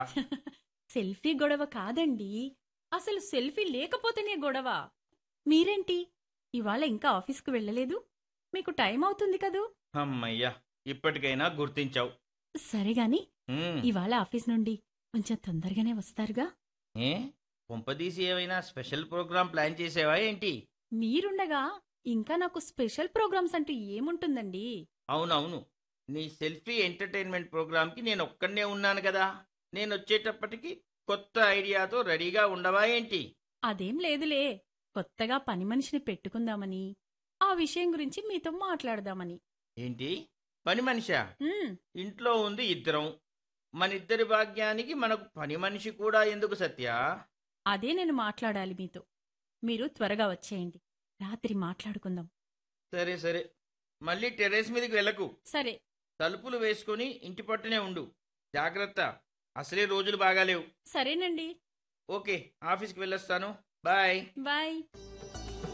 selfie గొడవ కాదండి అసలు సెల్ఫీ లేకపోతేనే గొడవ మీరేంటి ఇవాళ ఇంకా ఆఫీస్కు వెళ్ళలేదు మీకు టైం అవుతుంది కదూ అమ్మయ్యా ఇప్పటికైనా గుర్తించావు సరే గాని ఉమ్, ఇవాళ ఆఫీస్ నుండి కొంచెం తొందరగానే వస్తారుగా ఏ కొంపదీసి ఏమైనా స్పెషల్ ప్రోగ్రామ్ ప్లాన్ చేసావా ఏంటి మీరుండగా ఇంకా నాకు స్పెషల్ ప్రోగ్రామ్స్ అంటూ ఏముంటుందండి అవునవును నీ సెల్ఫీ ఎంటర్టైన్మెంట్ ప్రోగ్రామ్కి నేను ఒక్కడనే ఉన్నాను కదా నేను వచ్చేటప్పటికి కొత్త ఐడియాతో రెడీగా ఉండవా ఏంటి అదేం లేదులే కొత్తగా పని మనిషిని పెట్టుకుందామని ఆ విషయం గురించి మీతో మాట్లాడదామని ఏంటి పని మనిషా ఉమ్, ఇంట్లో ఉంది ఇద్దరం మనిద్దరి భాగ్యానికి మనకు పని మనిషి కూడా ఎందుకు సత్య అదే నేను మాట్లాడాలి మీతో మీరు త్వరగా వచ్చేయండి రాత్రి మాట్లాడుకుందాం సరే సరే మళ్ళీ టెర్రస్ మీదకి వెళ్ళకు సరే తలుపులు వేసుకుని ఇంటి పట్టునే ఉండు జాగ్రత్త అసలే రోజులు బాగాలేవు సరేనండి ఓకే ఆఫీస్కి వెళ్ళొస్తాను బాయ్ బాయ్